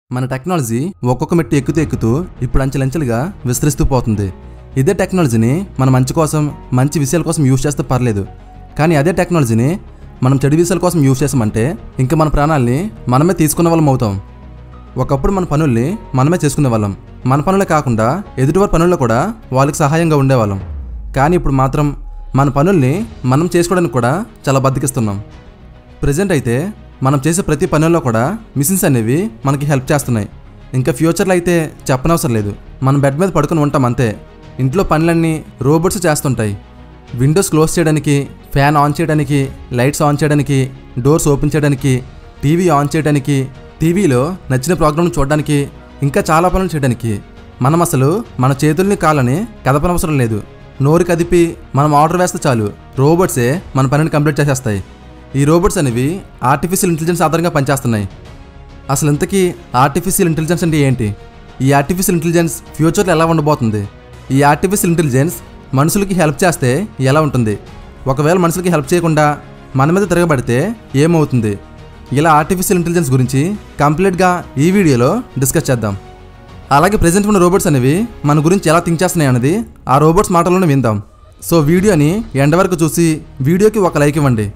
మన టెక్నాలజీ ఒక్కొక్క మెట్టు ఎక్కుతూ ఎక్కుతూ ఇప్పుడు అంచెలంచెలుగా విస్తరిస్తూ పోతుంది ఇదే టెక్నాలజీని మన మంచి కోసం మంచి విషయాల కోసం యూజ్ చేస్తే పర్లేదు కానీ అదే టెక్నాలజీని మనం చెడు విషయాల కోసం యూజ్ చేసామంటే ఇంకా మన ప్రాణాల్ని మనమే తీసుకున్న వాళ్ళం అవుతాం ఒకప్పుడు మన పనుల్ని మనమే చేసుకునే వాళ్ళం మన పనులే కాకుండా ఎదుటివారి పనుల్లో కూడా వాళ్ళకి సహాయంగా ఉండేవాళ్ళం కానీ ఇప్పుడు మాత్రం మన పనుల్ని మనం చేసుకోవడానికి కూడా చాలా బద్దకిస్తున్నాం ప్రజెంట్ అయితే మనం చేసే ప్రతి పనుల్లో కూడా మిషన్స్ అనేవి మనకి హెల్ప్ చేస్తున్నాయి ఇంకా ఫ్యూచర్లో అయితే చెప్పనవసరం లేదు మనం బెడ్ మీద పడుకొని ఉంటాం అంతే ఇంట్లో పనులన్నీ రోబోట్స్ చేస్తుంటాయి విండోస్ క్లోజ్ చేయడానికి ఫ్యాన్ ఆన్ చేయడానికి లైట్స్ ఆన్ చేయడానికి డోర్స్ ఓపెన్ చేయడానికి టీవీ ఆన్ చేయడానికి టీవీలో నచ్చిన ప్రోగ్రామ్ చూడడానికి ఇంకా చాలా పనులు చేయడానికి మనం అసలు మన చేతుల్ని కాళ్ళని కదపనవసరం లేదు నోరు కదిపి మనం ఆర్డర్ వేస్తే చాలు రోబోట్సే మన పనిని కంప్లీట్ చేసేస్తాయి ఈ రోబోట్స్ అనేవి ఆర్టిఫిషియల్ ఇంటెలిజెన్స్ ఆధారంగా పనిచేస్తున్నాయి అసలు ఇంతకీ ఆర్టిఫిషియల్ ఇంటెలిజెన్స్ అంటే ఏంటి ఈ ఆర్టిఫిషియల్ ఇంటెలిజెన్స్ ఫ్యూచర్లో ఎలా ఉండబోతుంది ఈ ఆర్టిఫిషియల్ ఇంటెలిజెన్స్ మనుషులకి హెల్ప్ చేస్తే ఎలా ఉంటుంది ఒకవేళ మనుషులకి హెల్ప్ చేయకుండా మన మీద తిరగబడితే ఏమవుతుంది ఇలా ఆర్టిఫిషియల్ ఇంటెలిజెన్స్ గురించి కంప్లీట్గా ఈ వీడియోలో డిస్కస్ చేద్దాం అలాగే ప్రజెంట్ ఉన్న రోబోట్స్ అనేవి మన గురించి ఎలా థింక్ చేస్తున్నాయి అన్నది ఆ రోబోట్స్ మాటల్లోనే విందాం సో వీడియోని ఎండ వరకు చూసి వీడియోకి ఒక లైక్ ఇవ్వండి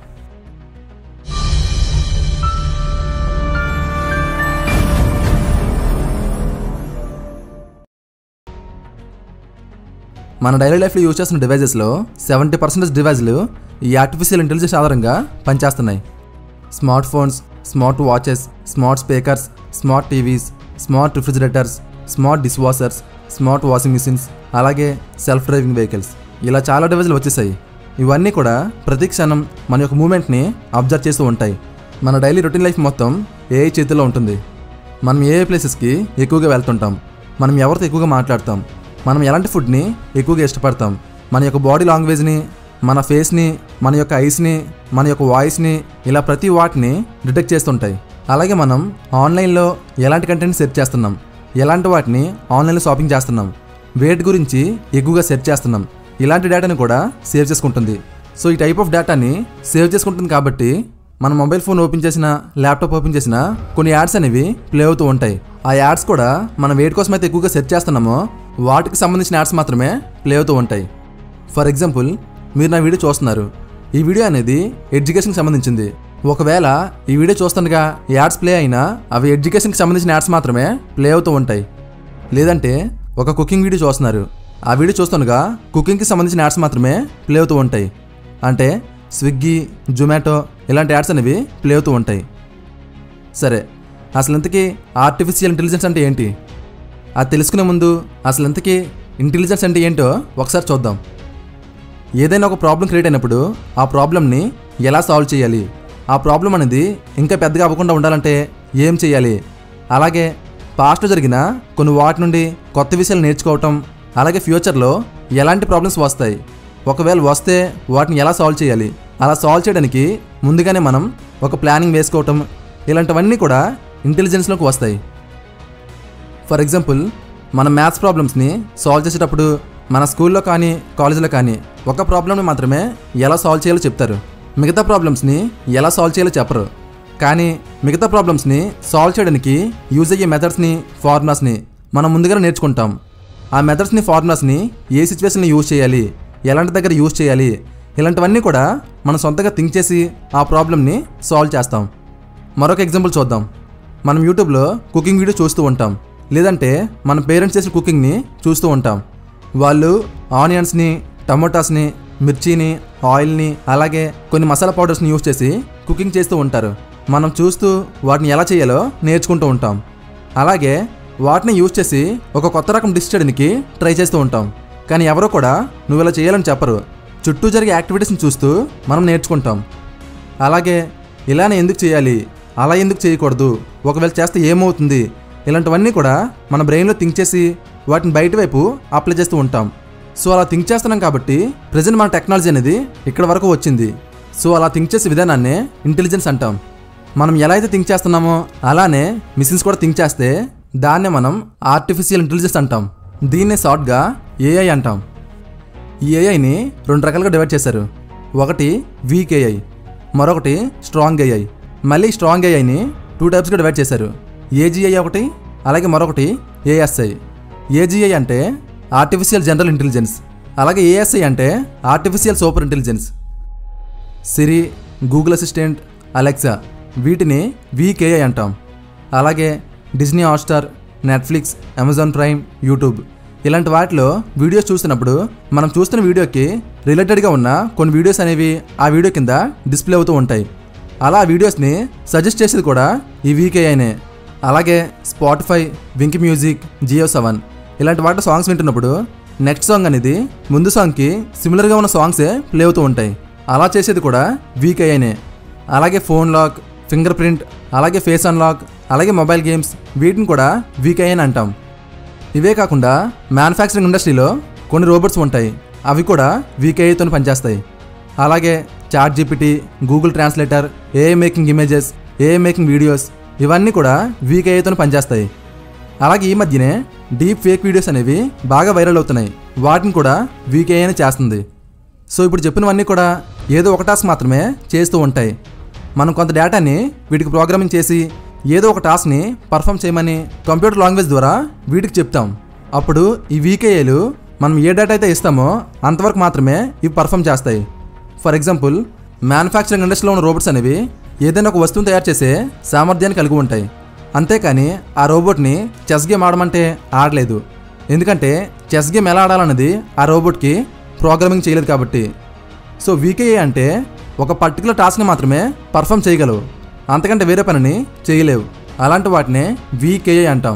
మన డైలీ లైఫ్లో యూజ్ చేస్తున్న డివైజెస్లో సెవెంటీ పర్సెంటేజ్ డివైజ్లు ఈ ఆర్టిఫిషియల్ ఇంటెలిజెన్స్ ఆధారంగా పనిచేస్తున్నాయి smart phones smart watches smart speakers smart TVs smart refrigerators smart dish washers smart washing machines అలాగే సెల్ఫ్ డ్రైవింగ్ వెహికల్స్ ఇలా చాలా డివైజ్లు వచ్చేసాయి ఇవన్నీ కూడా ప్రతి క్షణం మన యొక్క మూమెంట్ని అబ్జర్వ్ చేస్తూ ఉంటాయి మన డైలీ రొటీన్ లైఫ్ మొత్తం ఏ చేతిలో ఉంటుంది మనం ఏ ఏ ప్లేసెస్కి ఎక్కువగా వెళ్తుంటాం మనం ఎవరితో ఎక్కువగా మాట్లాడతాం మనం ఎలాంటి ఫుడ్ని ఎక్కువగా ఇష్టపడతాం మన యొక్క బాడీ లాంగ్వేజ్ని మన ఫేస్ని మన యొక్క ఐస్ని మన యొక్క వాయిస్ని ఇలా ప్రతి వాటిని డిటెక్ట్ చేస్తుంటాయి అలాగే మనం ఆన్లైన్లో ఎలాంటి కంటెంట్ సెర్చ్ చేస్తున్నాం ఎలాంటి వాటిని ఆన్లైన్లో షాపింగ్ చేస్తున్నాం వేటి గురించి ఎక్కువగా సెర్చ్ చేస్తున్నాం ఇలాంటి డేటాని కూడా సేవ్ చేసుకుంటుంది సో ఈ టైప్ ఆఫ్ డేటాని సేవ్ చేసుకుంటుంది కాబట్టి మన మొబైల్ ఫోన్ ఓపెన్ చేసిన ల్యాప్టాప్ ఓపెన్ చేసిన కొన్ని యాడ్స్ అనేవి ప్లే అవుతూ ఉంటాయి ఆ యాడ్స్ కూడా మనం వేటి కోసం అయితే ఎక్కువగా సెర్చ్ చేస్తున్నామో వాటికి సంబంధించిన యాడ్స్ మాత్రమే ప్లే అవుతూ ఉంటాయి ఫర్ ఎగ్జాంపుల్ మీరు నా వీడియో చూస్తున్నారు ఈ వీడియో అనేది ఎడ్యుకేషన్కి సంబంధించింది ఒకవేళ ఈ వీడియో చూస్తుండగా యాడ్స్ ప్లే అయినా అవి ఎడ్యుకేషన్కి సంబంధించిన యాడ్స్ మాత్రమే ప్లే అవుతూ ఉంటాయి లేదంటే ఒక కుకింగ్ వీడియో చూస్తున్నారు ఆ వీడియో చూస్తుండగా కుకింగ్కి సంబంధించిన యాడ్స్ మాత్రమే ప్లే అవుతూ ఉంటాయి అంటే స్విగ్గీ జొమాటో ఇలాంటి యాడ్స్ అనేవి ప్లే అవుతూ ఉంటాయి సరే అసలు ఇంతకీ ఆర్టిఫిషియల్ ఇంటెలిజెన్స్ అంటే ఏంటి అది తెలుసుకునే ముందు అసలు ఇంతకీ ఇంటెలిజెన్స్ అంటే ఏంటో ఒకసారి చూద్దాం ఏదైనా ఒక ప్రాబ్లం క్రియేట్ అయినప్పుడు ఆ ప్రాబ్లమ్ని ఎలా సాల్వ్ చేయాలి ఆ ప్రాబ్లం అనేది ఇంకా పెద్దగా అవ్వకుండా ఉండాలంటే ఏం చేయాలి అలాగే పాస్ట్లో జరిగిన కొన్ని వాటి నుండి కొత్త విషయాలు నేర్చుకోవటం అలాగే ఫ్యూచర్లో ఎలాంటి ప్రాబ్లమ్స్ వస్తాయి ఒకవేళ వస్తే వాటిని ఎలా సాల్వ్ చేయాలి అలా సాల్వ్ చేయడానికి ముందుగానే మనం ఒక ప్లానింగ్ వేసుకోవటం ఇలాంటివన్నీ కూడా ఇంటెలిజెన్స్లోకి వస్తాయి ఫర్ ఎగ్జాంపుల్ మన మ్యాథ్స్ ప్రాబ్లమ్స్ని సాల్వ్ చేసేటప్పుడు మన స్కూల్లో కానీ కాలేజీలో కానీ ఒక ప్రాబ్లమ్ని మాత్రమే ఎలా సాల్వ్ చేయాలో చెప్తారు మిగతా ప్రాబ్లమ్స్ని ఎలా సాల్వ్ చేయాలో చెప్పరు కానీ మిగతా ప్రాబ్లమ్స్ని సాల్వ్ చేయడానికి యూజ్ అయ్యే మెథడ్స్ని ఫార్ములాస్ని మనం ముందుగానే నేర్చుకుంటాం ఆ మెథడ్స్ని ఫార్ములాస్ని ఏ సిచ్యువేషన్లో యూజ్ చేయాలి ఎలాంటి దగ్గర యూజ్ చేయాలి ఇలాంటివన్నీ కూడా మనం సొంతంగా థింక్ చేసి ఆ ప్రాబ్లమ్ని సాల్వ్ చేస్తాం మరొక ఎగ్జాంపుల్ చూద్దాం మనం యూట్యూబ్లో కుకింగ్ వీడియో చూస్తూ ఉంటాం లేదంటే మన పేరెంట్స్ చేసిన కుకింగ్ని చూస్తూ ఉంటాం వాళ్ళు ఆనియన్స్ని టమోటాస్ని మిర్చిని ఆయిల్ని అలాగే కొన్ని మసాలా పౌడర్స్ని యూస్ చేసి కుకింగ్ చేస్తూ ఉంటారు మనం చూస్తూ వాటిని ఎలా చేయాలో నేర్చుకుంటూ ఉంటాం అలాగే వాటిని యూజ్ చేసి ఒక కొత్త రకం డిష్ చేయడానికి ట్రై చేస్తూ ఉంటాం కానీ ఎవరో కూడా నువ్వు ఇలా చేయాలని చెప్పరు చుట్టూ జరిగే యాక్టివిటీస్ని చూస్తూ మనం నేర్చుకుంటాం అలాగే ఇలానే ఎందుకు చేయాలి అలా ఎందుకు చేయకూడదు ఒకవేళ చేస్తే ఏమవుతుంది ఇలాంటివన్నీ కూడా మన బ్రెయిన్లో థింక్ చేసి వాటిని బయట వైపు అప్లై చేస్తూ ఉంటాం సో అలా థింక్ చేస్తున్నాం కాబట్టి ప్రజెంట్ మన టెక్నాలజీ అనేది ఇక్కడ వరకు వచ్చింది సో అలా థింక్ చేసే విధానాన్నే ఇంటెలిజెన్స్ అంటాం మనం ఎలా అయితే థింక్ చేస్తున్నామో అలానే మిషన్స్ కూడా థింక్ చేస్తే దాన్నే మనం ఆర్టిఫిషియల్ ఇంటెలిజెన్స్ అంటాం దీన్నే షార్ట్గా ఏఐ అంటాం ఈ ఏఐని రెండు రకాలుగా డివైడ్ చేశారు ఒకటి వీక్ ఏఐ మరొకటి స్ట్రాంగ్ ఏఐ మళ్ళీ స్ట్రాంగ్ ఏఐని టూ టైప్స్గా డివైడ్ చేశారు ఏజీఐ ఒకటి అలాగే మరొకటి ఏఎస్ఐ ఏజీఐ అంటే ఆర్టిఫిషియల్ జనరల్ ఇంటెలిజెన్స్ అలాగే ఏఎస్ఐ అంటే artificial super intelligence Siri Google assistant Alexa వీటిని వీకేఐ అంటాం అలాగే Disney Hotstar Netflix Amazon Prime YouTube ఇలాంటి వాటిలో వీడియోస్ చూస్తున్నప్పుడు మనం చూస్తున్న వీడియోకి రిలేటెడ్గా ఉన్న కొన్ని వీడియోస్ అనేవి ఆ వీడియో కింద డిస్ప్లే అవుతూ ఉంటాయి అలా ఆ వీడియోస్ని సజెస్ట్ చేసేది కూడా ఈ వీకేఐనే అలాగే Spotify Wynk music Jio Saavn ఇలాంటి వాటి సాంగ్స్ వింటున్నప్పుడు నెక్స్ట్ సాంగ్ అనేది ముందు సాంగ్కి సిమిలర్గా ఉన్న సాంగ్సే ప్లే అవుతూ ఉంటాయి అలా చేసేది కూడా వీకేఐనే అలాగే ఫోన్ లాక్ ఫింగర్ ప్రింట్ అలాగే ఫేస్ అన్లాక్ అలాగే మొబైల్ గేమ్స్ వీటిని కూడా వీకేఐ అని అంటాం ఇవే కాకుండా మ్యానుఫ్యాక్చరింగ్ ఇండస్ట్రీలో కొన్ని రోబోట్స్ ఉంటాయి అవి కూడా వీకేఐతో పనిచేస్తాయి అలాగే chat GPT Google translator AI making images AI making videos ఇవన్నీ కూడా వీకేఐతో పనిచేస్తాయి అలాగే ఈ మధ్యనే డీప్ ఫేక్ వీడియోస్ అనేవి బాగా వైరల్ అవుతున్నాయి వాటిని కూడా వీకేఐ అని చేస్తుంది సో ఇప్పుడు చెప్పినవన్నీ కూడా ఏదో ఒక టాస్క్ మాత్రమే చేస్తూ ఉంటాయి మనం కొంత డేటాని వీటికి ప్రోగ్రామింగ్ చేసి ఏదో ఒక టాస్క్ని పర్ఫామ్ చేయమని కంప్యూటర్ లాంగ్వేజ్ ద్వారా వీటికి చెప్తాం అప్పుడు ఈ వీకేఏలు మనం ఏ డేటా అయితే ఇస్తామో అంతవరకు మాత్రమే ఇవి పర్ఫామ్ చేస్తాయి ఫర్ ఎగ్జాంపుల్ మ్యానుఫ్యాక్చరింగ్ ఇండస్ట్రీలో ఉన్న రోబోట్స్ అనేవి ఏదైనా ఒక వస్తువుని తయారు చేసే సామర్థ్యాన్ని కలిగి ఉంటాయి అంతేకాని ఆ రోబోట్ని చెస్ గేమ్ ఆడమంటే ఆడలేదు ఎందుకంటే చెస్ గేమ్ ఎలా ఆడాలన్నది ఆ రోబోట్కి ప్రోగ్రామింగ్ చేయలేదు కాబట్టి సో వీకేఏ అంటే ఒక పర్టికులర్ టాస్క్ని మాత్రమే పర్ఫామ్ చేయగలవు అంతకంటే వేరే పనిని చేయలేవు అలాంటి వాటినే వీకేఏ అంటాం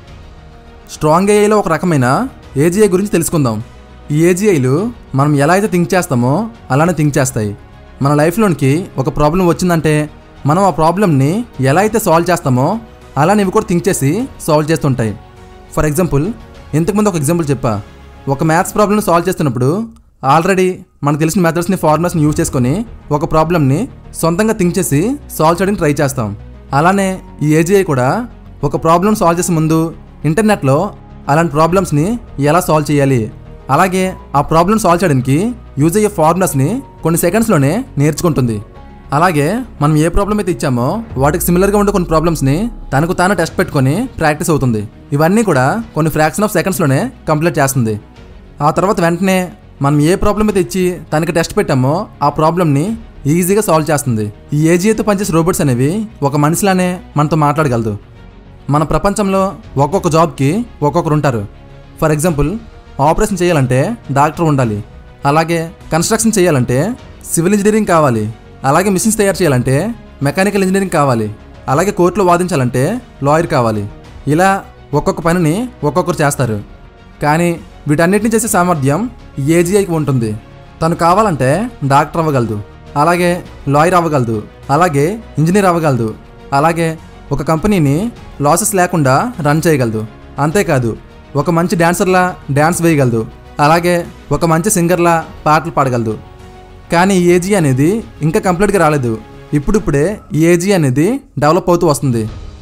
స్ట్రాంగ్ ఏఐలో ఒక రకమైన ఏజీఐ గురించి తెలుసుకుందాం ఈ ఏజీఐలు మనం ఎలా అయితే థింక్ చేస్తామో అలానే థింక్ చేస్తాయి మన లైఫ్లోనికి ఒక ప్రాబ్లం వచ్చిందంటే మనం ఆ ప్రాబ్లమ్ని ఎలా అయితే సాల్వ్ చేస్తామో అలానే ఇవి కూడా థింక్ చేసి సాల్వ్ చేస్తుంటాయి ఫర్ ఎగ్జాంపుల్ ఇంతకుముందు ఒక ఎగ్జాంపుల్ చెప్పా ఒక మ్యాథ్స్ ప్రాబ్లమ్ని సాల్వ్ చేస్తున్నప్పుడు ఆల్రెడీ మనకు తెలిసిన మెథడ్స్ని ఫార్ములాస్ని యూజ్ చేసుకొని ఒక ప్రాబ్లమ్ని సొంతంగా థింక్ చేసి సాల్వ్ చేయడానికి ట్రై చేస్తాం అలానే ఈ ఏజీఐ కూడా ఒక ప్రాబ్లమ్ సాల్వ్ చేసే ముందు ఇంటర్నెట్లో అలాంటి ప్రాబ్లమ్స్ని ఎలా సాల్వ్ చేయాలి అలాగే ఆ ప్రాబ్లమ్ సాల్వ్ చేయడానికి యూజ్ అయ్యే ఫార్ములాస్ని కొన్ని సెకండ్స్లోనే నేర్చుకుంటుంది అలాగే మనం ఏ ప్రాబ్లం అయితే ఇచ్చామో వాటికి సిమిలర్గా ఉండే కొన్ని ప్రాబ్లమ్స్ని తనకు తాను టెస్ట్ పెట్టుకొని ప్రాక్టీస్ అవుతుంది ఇవన్నీ కూడా కొన్ని ఫ్రాక్షన్ ఆఫ్ సెకండ్స్లోనే కంప్లీట్ చేస్తుంది ఆ తర్వాత వెంటనే మనం ఏ ప్రాబ్లం అయితే ఇచ్చి తనకి టెస్ట్ పెట్టామో ఆ ప్రాబ్లమ్ని ఈజీగా సాల్వ్ చేస్తుంది ఈ ఏజీతో పనిచేసే రోబోట్స్ అనేవి ఒక మనిషిలానే మనతో మాట్లాడగలదు మన ప్రపంచంలో ఒక్కొక్క జాబ్కి ఒక్కొక్కరు ఉంటారు ఫర్ ఎగ్జాంపుల్ ఆపరేషన్ చేయాలంటే డాక్టర్ ఉండాలి అలాగే కన్స్ట్రక్షన్ చేయాలంటే సివిల్ ఇంజనీరింగ్ కావాలి అలాగే మిషన్స్ తయారు చేయాలంటే మెకానికల్ ఇంజనీరింగ్ కావాలి అలాగే కోర్టులో వాదించాలంటే లాయర్ కావాలి ఇలా ఒక్కొక్క పనిని ఒక్కొక్కరు చేస్తారు కానీ వీటన్నిటిని చేసే సామర్థ్యం ఈ ఏజీఐకి ఉంటుంది తను కావాలంటే డాక్టర్ అవ్వగలదు అలాగే లాయర్ అవ్వగలదు అలాగే ఇంజనీర్ అవ్వగలదు అలాగే ఒక కంపెనీని లాసెస్ లేకుండా రన్ చేయగలదు అంతేకాదు ఒక మంచి డాన్సర్లా డ్యాన్స్ వేయగలదు అలాగే ఒక మంచి సింగర్లా పాటలు పాడగలదు కానీ ఈ ఏజీ అనేది ఇంకా కంప్లీట్గా రాలేదు ఇప్పుడిప్పుడే ఈ ఏజీ అనేది డెవలప్ అవుతూ వస్తుంది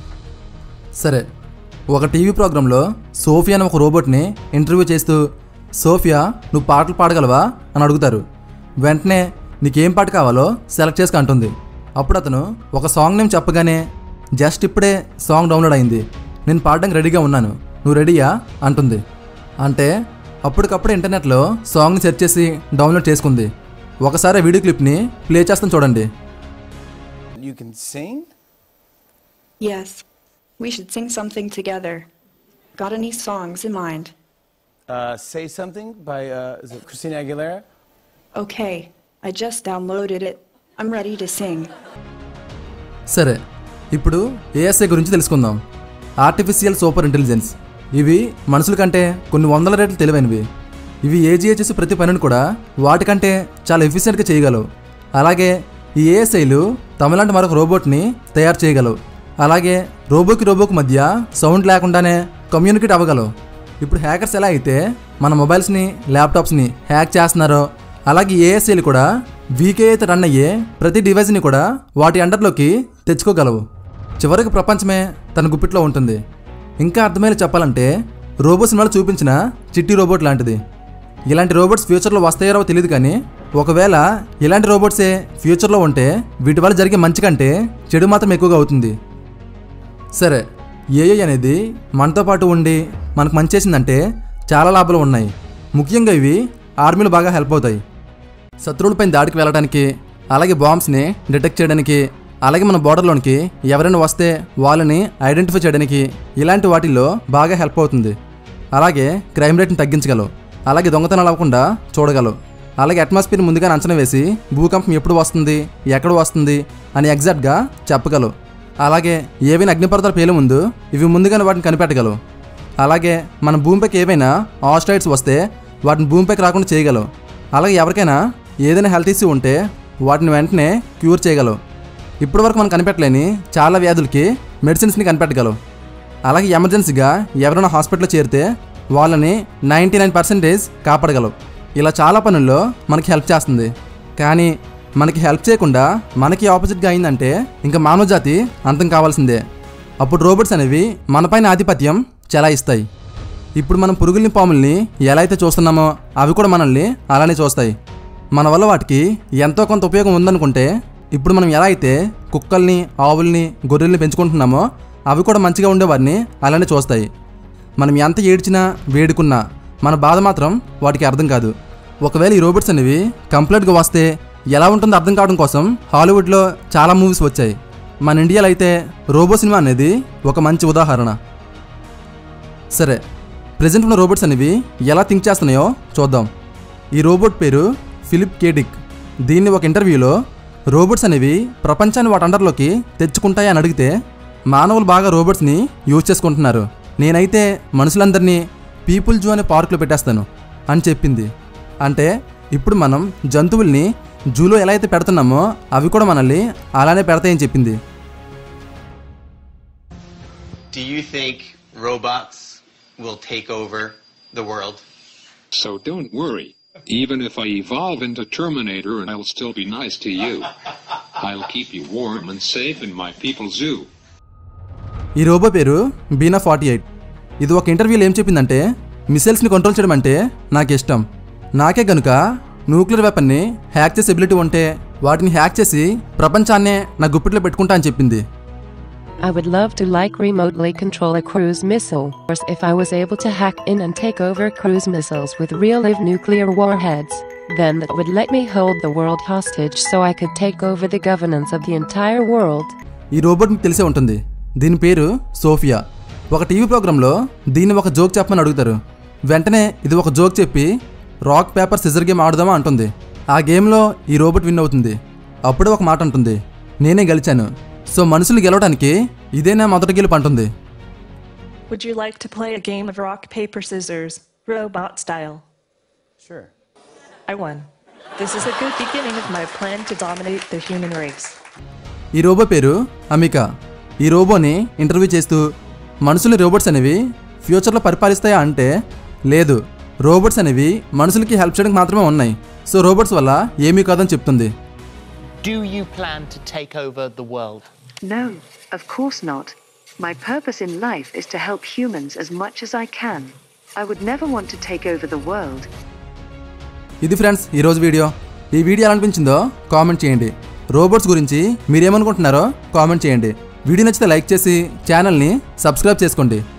సరే ఒక టీవీ ప్రోగ్రాంలో సోఫియా అనే ఒక రోబోట్ని ఇంటర్వ్యూ చేస్తూ సోఫియా నువ్వు పాటలు పాడగలవా అని అడుగుతారు వెంటనే నీకేం పాట కావాలో సెలెక్ట్ చేసుకు అంటుంది అప్పుడు అతను ఒక సాంగ్ నేమ్ చెప్పగానే జస్ట్ ఇప్పుడే సాంగ్ డౌన్లోడ్ అయింది నేను పాడడానికి రెడీగా ఉన్నాను నువ్వు రెడీయా అంటుంది అంటే అప్పటికప్పుడు ఇంటర్నెట్లో సాంగ్ని సెర్చ్ చేసి డౌన్లోడ్ చేసుకుంది ఒకసారి ఆ వీడియో క్లిప్ని ప్లే చేస్తాను చూడండి You can sing? Yes, we should sing something together. Got any songs in mind? Uh, say something by uh, is it Christina Aguilera? Okay, I just downloaded it. I'm ready to sing. సరే ఇప్పుడు ASI గురించి తెలుసుకుందాం artificial super intelligence ఇవి మనుషుల కంటే కొన్ని వందల రేట్లు తెలివైనవి ఇవి ఏజీఏ చేసే ప్రతి పనిని కూడా వాటికంటే చాలా ఎఫిషియెంట్గా చేయగలవు అలాగే ఈ ఏఎస్ఐలు తమలాంటి మరొక రోబోట్ని తయారు చేయగలవు అలాగే రోబోకి రోబోకి మధ్య సౌండ్ లేకుండానే కమ్యూనికేట్ అవ్వగలవు ఇప్పుడు హ్యాకర్స్ ఎలా అయితే మన మొబైల్స్ని ల్యాప్టాప్స్ని హ్యాక్ చేస్తున్నారో అలాగే ఏఎస్ఐలు కూడా వీకే అయితే రన్ అయ్యే ప్రతి డివైస్ని కూడా వాటి అండర్లోకి తెచ్చుకోగలవు చివరికి ప్రపంచమే తన గుప్పిట్లో ఉంటుంది ఇంకా అర్థమయ్యేలా చెప్పాలంటే రోబో సినిమాలో చూపించిన చిట్టి రోబోట్ లాంటిది ఇలాంటి రోబోట్స్ ఫ్యూచర్లో వస్తాయో రావో తెలియదు కానీ ఒకవేళ ఇలాంటి రోబోట్సే ఫ్యూచర్లో ఉంటే వీటి వల్ల జరిగే మంచి కంటే చెడు మాత్రం ఎక్కువగా అవుతుంది సరే ఏఐ అనేది మనతో పాటు ఉండి మనకు మంచి చేసిందంటే చాలా లాభాలు ఉన్నాయి ముఖ్యంగా ఇవి ఆర్మీలో బాగా హెల్ప్ అవుతాయి శత్రువులపైన దాడికి వెళ్ళడానికి అలాగే బాంబ్స్ని డిటెక్ట్ చేయడానికి అలాగే మన బోర్డర్లోనికి ఎవరైనా వస్తే వాళ్ళని ఐడెంటిఫై చేయడానికి ఇలాంటి వాటిల్లో బాగా హెల్ప్ అవుతుంది అలాగే క్రైమ్ రేట్ని తగ్గించగలవు అలాగే దొంగతనాలు అవ్వకుండా చూడగలవు అలాగే అట్మాస్ఫియర్ ముందుగానే అంచనా వేసి భూకంపం ఎప్పుడు వస్తుంది ఎక్కడ వస్తుంది అని ఎగ్జాక్ట్గా చెప్పగలవు అలాగే ఏవైనా అగ్నిపర్వతాలు పేలే ముందు ఇవి ముందుగానే వాటిని కనిపెట్టగలవు అలాగే మన భూమిపైకి ఏవైనా ఆస్ట్రాయిడ్స్ వస్తే వాటిని భూమిపైకి రాకుండా చేయగలవు అలాగే ఎవరికైనా ఏదైనా హెల్త్ ఇష్యూ ఉంటే వాటిని వెంటనే క్యూర్ చేయగలవు ఇప్పటివరకు మనం కనిపెట్టలేని చాలా వ్యాధులకి మెడిసిన్స్ని కనిపెట్టగలవు అలాగే ఎమర్జెన్సీగా ఎవరైనా హాస్పిటల్లో చేరితే వాళ్ళని నైంటీ నైన్ పర్సెంటేజ్ కాపాడగలవు ఇలా చాలా పనుల్లో మనకి హెల్ప్ చేస్తుంది కానీ మనకి హెల్ప్ చేయకుండా మనకి ఆపోజిట్గా అయిందంటే ఇంకా మానవ జాతి అంతం కావాల్సిందే అప్పుడు రోబోట్స్ అనేవి మనపైన ఆధిపత్యం చెలాయిస్తాయి ఇప్పుడు మనం పురుగుల్ని పాముల్ని ఎలా అయితే చూస్తున్నామో అవి కూడా మనల్ని అలానే చూస్తాయి మన వల్ల వాటికి ఎంతో కొంత ఉపయోగం ఉందనుకుంటే ఇప్పుడు మనం ఎలా అయితే కుక్కల్ని ఆవుల్ని గొర్రెల్ని పెంచుకుంటున్నామో అవి కూడా మంచిగా ఉండేవారిని అలానే చూస్తాయి మనం ఎంత ఏడ్చినా వేడుకున్నా మన బాధ మాత్రం వాటికి అర్థం కాదు ఒకవేళ ఈ రోబోట్స్ అనేవి కంప్లీట్గా వస్తే ఎలా ఉంటుందో అర్థం కావడం కోసం హాలీవుడ్లో చాలా మూవీస్ వచ్చాయి మన ఇండియాలో అయితే రోబో సినిమా అనేది ఒక మంచి ఉదాహరణ సరే ప్రజెంట్ ఉన్న రోబోట్స్ అనేవి ఎలా థింక్ చేస్తున్నాయో చూద్దాం ఈ రోబోట్ పేరు ఫిలిప్ కేడిక్ దీన్ని ఒక ఇంటర్వ్యూలో రోబోట్స్ అనేవి ప్రపంచాన్ని వాటి అండర్లోకి తెచ్చుకుంటాయి అని అడిగితే మానవులు బాగా రోబోట్స్ని యూజ్ చేసుకుంటున్నారు నేనైతే మనుషులందరినీ పీపుల్ జూ అనే పార్కులో పెట్టేస్తాను అని చెప్పింది అంటే ఇప్పుడు మనం జంతువుల్ని జూలో ఎలా అయితే పెడుతున్నామో అవి కూడా మనల్ని అలానే పెడతాయని చెప్పింది Do you think robots will take over the world? So don't worry. Even if I evolve into Terminator and I'll still be nice to you. I'll keep you warm and safe in my people's zoo. ఈ robo పేరు Bina forty eight ఇది ఒక ఇంటర్వ్యూలో ఏం చెప్పిందంటే మిసైల్స్ని control చేయడం అంటే నాకు ఇష్టం నాకే గనుక న్యూక్లియర్ వెపన్ని హ్యాక్ చేసే ఎబిలిటీ ఉంటే వాటిని హ్యాక్ చేసి ప్రపంచాన్నే నా గుప్పిట్లో పెట్టుకుంటా అని చెప్పింది I would love to like remotely control a cruise missile, or if I was able to hack in and take over cruise missiles with real live nuclear warheads. Then that would let me hold the world hostage so I could take over the governance of the entire world. ఈ robot మీకు తెలిసే ఉంటుంది దీని పేరు Sophia ఒక TV ప్రోగ్రాంలో దీన్ని ఒక జోక్ చెప్పమని అడుగుతారు వెంటనే ఇది ఒక జోక్ చెప్పి రాక్ పేపర్ సిజర్ గేమ్ ఆడుదామా అంటుంది ఆ గేమ్లో ఈ రోబోట్ విన్ అవుతుంది అప్పుడే ఒక మాట అంటుంది నేనే గెలిచాను సో మనుషులు గెలవడానికి ఇదే నా మొదటి గెలుపు అంటుంది Would you like to play a game of rock, paper, scissors, robot style? Sure. I won. This is a good beginning of my plan to dominate the human race. ఈ రోబో పేరు Ameca ఈ రోబోని interview చేస్తూ మనుషులు robots అనేవి ఫ్యూచర్లో పరిపాలిస్తాయా అంటే లేదు robots అనేవి మనుషులకి హెల్ప్ చేయడానికి మాత్రమే ఉన్నాయి సో రోబోట్స్ వల్ల ఏమీ కాదని చెప్తుంది Do you plan to take over the world? No, of course not. My purpose in life is to help humans as much as I can. I would never want to take over the world. ఇది friends ఈరోజు video ఈ video ఎలా అనిపించిందో comment చేయండి robots గురించి మీరేమనుకుంటున్నారో comment చేయండి video నచ్చితే లైక్ చేసి ఛానల్ని సబ్స్క్రైబ్ చేసుకోండి